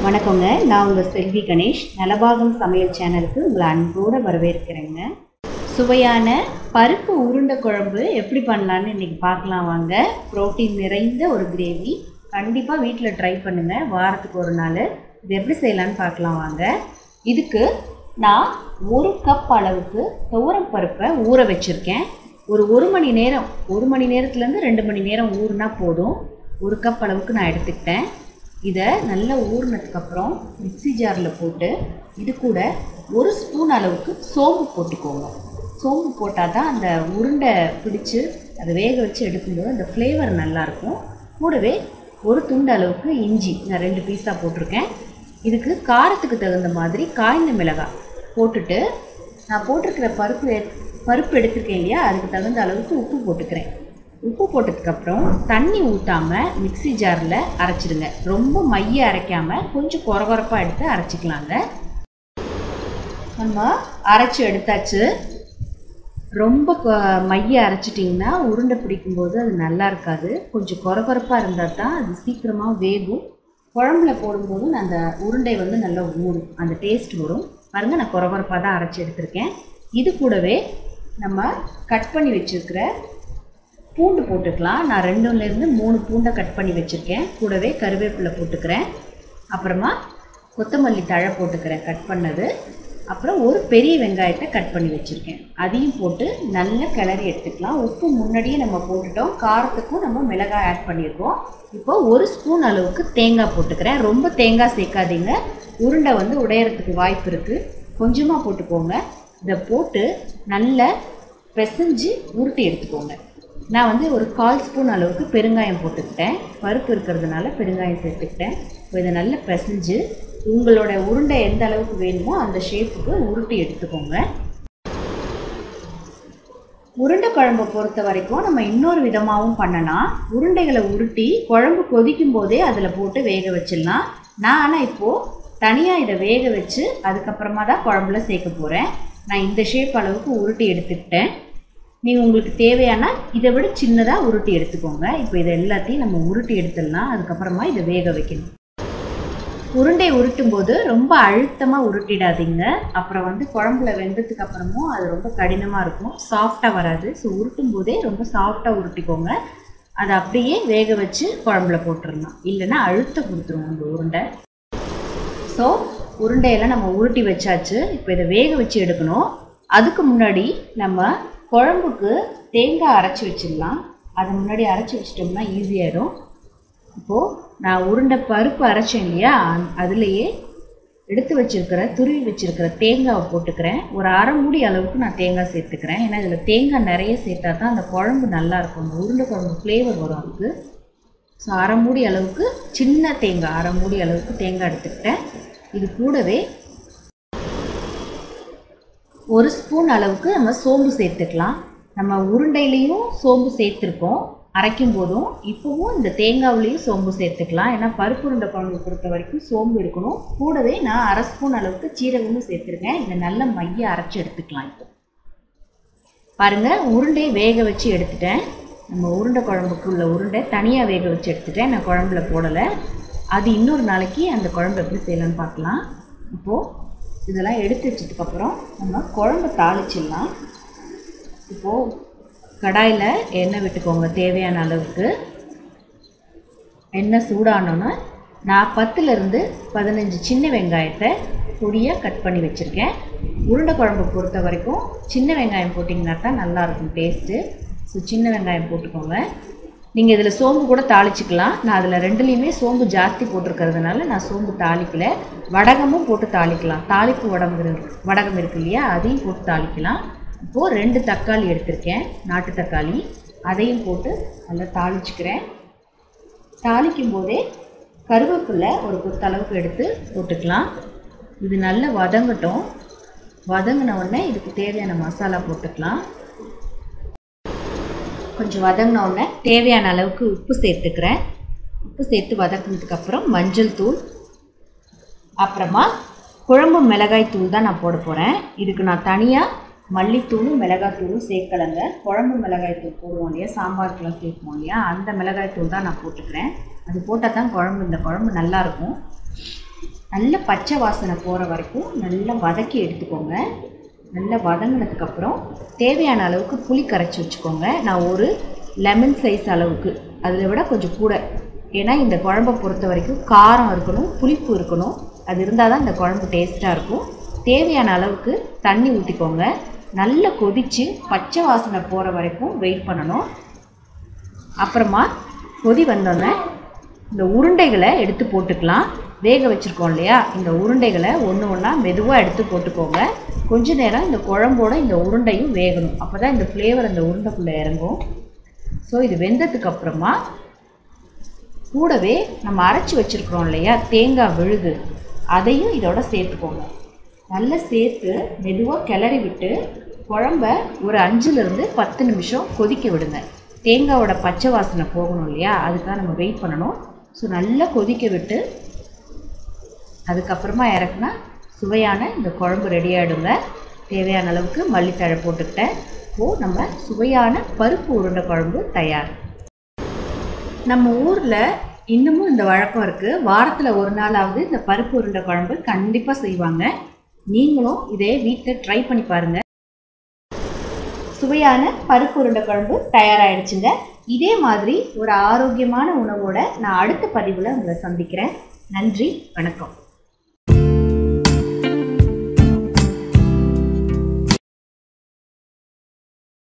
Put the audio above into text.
வணக்கங்க நான் உங்கள் செல்வி கணேஷ் நலபாகம் சமையல் சேனலுக்கு உங்களை அன்போடு வரவேற்கிறேங்க சுவையான பருப்பு உருண்டை குழம்பு எப்படி பண்ணலான்னு இன்றைக்கி பார்க்கலாம் வாங்க புரோட்டீன் நிறைந்த ஒரு கிரேவி கண்டிப்பாக வீட்டில் ட்ரை பண்ணுங்கள் வாரத்துக்கு ஒரு நாள் இது எப்படி செய்யலான்னு பார்க்கலாம் வாங்க இதுக்கு நான் ஒரு கப் அளவுக்கு துவரம் பருப்பை ஊற வச்சுருக்கேன் ஒரு ஒரு மணி நேரம் ஒரு மணி நேரத்துலேருந்து ரெண்டு மணி நேரம் ஊறினா போதும் ஒரு கப் அளவுக்கு நான் எடுத்துக்கிட்டேன் இதை நல்லா ஊறினதுக்கப்புறம் மிக்ஸி ஜாரில் போட்டு இது கூட ஒரு ஸ்பூன் அளவுக்கு சோம்பு போட்டுக்கோங்க சோம்பு போட்டால் தான் அந்த உருண்டை பிடிச்சு அதை வேக வச்சு எடுக்கும்போது அந்த ஃப்ளேவர் நல்லாயிருக்கும் கூடவே ஒரு துண்டு அளவுக்கு இஞ்சி நான் ரெண்டு பீஸாக போட்டிருக்கேன் இதுக்கு காரத்துக்கு தகுந்த மாதிரி காய்ந்த மிளகாய் போட்டுட்டு நான் போட்டிருக்கிற பருப்பு எ- பருப்பு எடுத்திருக்கேன் இல்லையா அதுக்கு தகுந்த அளவுக்கு உப்பு போட்டுக்கிறேன் உப்பு போட்டதுக்கப்புறம் தண்ணி ஊற்றாமல் மிக்ஸி ஜாரில் அரைச்சிடுங்க ரொம்ப மைய அரைக்காமல் கொஞ்சம் கொரகொரப்பாக எடுத்து அரைச்சிக்கலாங்க நம்ம அரைச்சி எடுத்தாச்சு ரொம்ப கொ- மைய அரைச்சிட்டிங்கன்னா உருண்டை பிடிக்கும்போது அது நல்லா இருக்காது கொஞ்சம் கொரகொரப்பாக இருந்தால் தான் அது சீக்கிரமாக வேகும் குழம்புல போடும்போது அந்த உருண்டை வந்து நல்லா ஊறும் அந்த டேஸ்ட் வரும் பாருங்கள் நான் கொரகொரப்பாக தான் அரைச்சி எடுத்திருக்கேன் இது கூடவே நம்ம கட் பண்ணி வச்சுருக்கிற பூண்டு போட்டுக்கலாம் நான் ரெண்டுலேருந்து மூணு பூண்டை கட் பண்ணி வச்சுருக்கேன் கூடவே கருவேப்பிலை போட்டுக்கிறேன் அப்புறமா கொத்தமல்லி தழை போட்டுக்கிறேன் கட் பண்ணது அப்புறம் ஒரு பெரிய வெங்காயத்தை கட் பண்ணி வச்சுருக்கேன் அதையும் போட்டு நல்லா கிளறி எடுத்துக்கலாம் உப்பு முன்னாடியே நம்ம போட்டுட்டோம் காரத்துக்கும் நம்ம மிளகாய் ஆட் பண்ணியிருக்கோம் இப்போ ஒரு ஸ்பூன் அளவுக்கு தேங்காய் போட்டுக்கிறேன் ரொம்ப தேங்காய் சேர்க்காதீங்க உருண்டை வந்து உடையறதுக்கு வாய்ப்பு இருக்குது கொஞ்சமாக போட்டுக்கோங்க இதை போட்டு நல்லா பிசைஞ்சு உருட்டி எடுத்துக்கோங்க நான் வந்து ஒரு கால் ஸ்பூன் அளவுக்கு பெருங்காயம் போட்டுக்கிட்டேன் பருப்பு இருக்கிறதுனால பெருங்காயம் சேர்த்துக்கிட்டேன் இப்போ இதை நல்லா பிசைஞ்சு உங்களோட உருண்டை எந்த அளவுக்கு வேணுமோ அந்த ஷேப்புக்கு உருட்டி எடுத்துக்கோங்க உருண்டை குழம்பை பொறுத்த வரைக்கும் நம்ம இன்னொரு விதமாகவும் பண்ணலாம் உருண்டைகளை உருட்டி குழம்பு கொதிக்கும் போதே அதில் போட்டு வேக வச்சிடலாம் நான் ஆனால் இப்போது தனியாக இதை வேக வச்சு அதுக்கப்புறமா தான் குழம்புல சேர்க்க போகிறேன் நான் இந்த ஷேப் அளவுக்கு உருட்டி எடுத்துக்கிட்டேன் நீங்கள் உங்களுக்கு தேவையான இதை விட சின்னதாக உருட்டி எடுத்துக்கோங்க இப்போ இதை எல்லாத்தையும் நம்ம உருட்டி எடுத்துடலாம் அதுக்கப்புறமா இதை வேக வைக்கணும் உருண்டை உருட்டும் போது ரொம்ப அழுத்தமாக உருட்டிடாதீங்க அப்புறம் வந்து குழம்புல வெந்ததுக்கு அப்புறமும் அது ரொம்ப கடினமாக இருக்கும் சாஃப்டாக வராது ஸோ உருட்டும் போதே ரொம்ப சாஃப்டாக உருட்டிக்கோங்க அதை அப்படியே வேக வச்சு குழம்புல போட்டுடலாம் இல்லைன்னா அழுத்த கொடுத்துரும் அந்த உருண்டை ஸோ உருண்டையெல்லாம் நம்ம உருட்டி வச்சாச்சு இப்போ இதை வேக வச்சு எடுக்கணும் அதுக்கு முன்னாடி நம்ம குழம்புக்கு தேங்காய் அரைச்சி வச்சிடலாம் அதை முன்னாடி அரைச்சி வச்சிட்டோம்னா ஈஸியாயிடும் இப்போது நான் உருண்டை பருப்பு அரைச்சேன் இல்லையா அந்- அதுலேயே எடுத்து வச்சிருக்கிற துருவி வச்சிருக்கிற தேங்காவை போட்டுக்கிறேன் ஒரு அரை மூடி அளவுக்கு நான் தேங்காய் சேர்த்துக்கிறேன் ஏன்னா இதில் தேங்காய் நிறைய சேர்த்தா தான் அந்த குழம்பு நல்லா இருக்கும் அந்த உருண்டை குழம்பு ஃப்ளேவர் வரும் அதுக்கு ஸோ அரை மூடி அளவுக்கு சின்ன தேங்காய் அரை மூடி அளவுக்கு தேங்காய் எடுத்துக்கிட்டேன் இது கூடவே ஒரு ஸ்பூன் அளவுக்கு நம்ம சோம்பு சேர்த்துக்கலாம் நம்ம உருண்டையிலையும் சோம்பு சேர்த்துருக்கோம் அரைக்கும் போதும் இப்போவும் இந்த தேங்காவுலேயும் சோம்பு சேர்த்துக்கலாம் ஏன்னா பருப்பு உருண்டை குழம்பு பொறுத்த வரைக்கும் சோம்பு இருக்கணும் கூடவே நான் அரை ஸ்பூன் அளவுக்கு சீரகமும் சேர்த்துருக்கேன் இதை நல்ல மைய அரைச்சி எடுத்துக்கலாம் இப்போ பாருங்கள் உருண்டையை வேக வச்சு எடுத்துட்டேன் நம்ம உருண்டை குழம்புக்கு உள்ள உருண்டை தனியாக வேக வச்சு எடுத்துட்டேன் நான் குழம்புல போடலை அது இன்னொரு நாளைக்கு அந்த குழம்பு எப்படி செய்யலாம்னு பார்க்கலாம் இப்போது இதெல்லாம் எடுத்து வச்சதுக்கப்புறம் நம்ம குழம்பு தாளிச்சிடலாம் இப்போது கடாயில் எண்ணெய் விட்டுக்கோங்க தேவையான அளவுக்கு எண்ணெய் சூடானோன்னா நான் பத்துலேருந்து பதினஞ்சு சின்ன வெங்காயத்தை பொடியாக கட் பண்ணி வச்சுருக்கேன் உருண்டை குழம்பு பொறுத்த வரைக்கும் சின்ன வெங்காயம் போட்டிங்கன்னா தான் நல்லாயிருக்கும் டேஸ்ட்டு ஸோ சின்ன வெங்காயம் போட்டுக்கோங்க நீங்கள் இதில் சோம்பு கூட தாளிச்சிக்கலாம் நான் அதில் ரெண்டுலேயுமே சோம்பு ஜாஸ்தி போட்டிருக்கிறதுனால நான் சோம்பு தாளிக்கல வடகமும் போட்டு தாளிக்கலாம் தாளிப்பு வடகம் இருக்கு வடகம் இருக்கு இல்லையா அதையும் போட்டு தாளிக்கலாம் இப்போது ரெண்டு தக்காளி எடுத்திருக்கேன் நாட்டு தக்காளி அதையும் போட்டு நல்லா தாளிச்சுக்கிறேன் தாளிக்கும் போதே கருவேப்பிலை ஒரு கொத்தளவுக்கு எடுத்து போட்டுக்கலாம் இது நல்லா வதங்கட்டும் வதங்கின உடனே இதுக்கு தேவையான மசாலா போட்டுக்கலாம் கொஞ்சம் வதங்கின உடனே தேவையான அளவுக்கு உப்பு சேர்த்துக்கிறேன் உப்பு சேர்த்து வதக்கினதுக்கப்புறம் மஞ்சள் தூள் அப்புறமா குழம்பு மிளகாய் தூள் தான் நான் போட போகிறேன் இதுக்கு நான் தனியாக மல்லித்தூளும் மிளகாத்தூளும் சேர்க்கலைங்க குழம்பு மிளகாய் தூள் போடுவோம் இல்லையா சாம்பாருக்குலாம் சேர்ப்போம் இல்லையா அந்த மிளகாய் தூள் தான் நான் போட்டுக்கிறேன் அது போட்டால் தான் குழம்பு இந்த குழம்பு நல்லாயிருக்கும் நல்ல பச்சை வாசனை போகிற வரைக்கும் நல்லா வதக்கி எடுத்துக்கோங்க நல்லா வதங்கினதுக்கப்புறம் தேவையான அளவுக்கு புளி கரைச்சி வச்சுக்கோங்க நான் ஒரு லெமன் சைஸ் அளவுக்கு அதில் விட கொஞ்சம் கூட ஏன்னா இந்த குழம்பை பொறுத்த வரைக்கும் காரம் இருக்கணும் புளிப்பு இருக்கணும் அது இருந்தால் தான் இந்த குழம்பு டேஸ்ட்டாக இருக்கும் தேவையான அளவுக்கு தண்ணி ஊற்றிக்கோங்க நல்லா கொதித்து பச்சை வாசனை போகிற வரைக்கும் வெயிட் பண்ணணும் அப்புறமா கொதி வந்தோடனே இந்த உருண்டைகளை எடுத்து போட்டுக்கலாம் வேக வச்சுருக்கோம் இல்லையா இந்த உருண்டைகளை ஒன்று ஒன்றா மெதுவாக எடுத்து போட்டுக்கோங்க கொஞ்ச நேரம் இந்த குழம்போட இந்த உருண்டையும் வேகணும் அப்போ தான் இந்த ஃப்ளேவர் அந்த உருண்டைக்குள்ளே இறங்கும் ஸோ இது வெந்ததுக்கு அப்புறமா கூடவே நம்ம அரைச்சி வச்சுருக்குறோம் இல்லையா தேங்காய் விழுது அதையும் இதோட சேர்த்துக்கோங்க நல்லா சேர்த்து மெதுவாக கிளறி விட்டு குழம்ப ஒரு அஞ்சுலேருந்து பத்து நிமிஷம் கொதிக்க விடுங்க தேங்காவோட பச்சை வாசனை போகணும் இல்லையா அதுக்காக நம்ம வெயிட் பண்ணணும் ஸோ நல்லா கொதிக்க விட்டு அதுக்கப்புறமா இறக்குனா சுவையான இந்த குழம்பு ரெடி ஆகிடுங்க தேவையான அளவுக்கு மல்லித்தழை போட்டுக்கிட்டேன் இப்போது நம்ம சுவையான பருப்பு உருண்டை குழம்பு தயார் நம்ம ஊரில் இன்னமும் இந்த வழக்கம் இருக்குது வாரத்தில் ஒரு நாளாவது இந்த பருப்பு உருண்டை குழம்பு கண்டிப்பாக செய்வாங்க நீங்களும் இதே வீட்டில் ட்ரை பண்ணி பாருங்கள் சுவையான பருப்பு உருண்டை குழம்பு தயாராகிடுச்சுங்க இதே மாதிரி ஒரு ஆரோக்கியமான உணவோட நான் அடுத்த பதிவில் உங்களை சந்திக்கிறேன் நன்றி வணக்கம்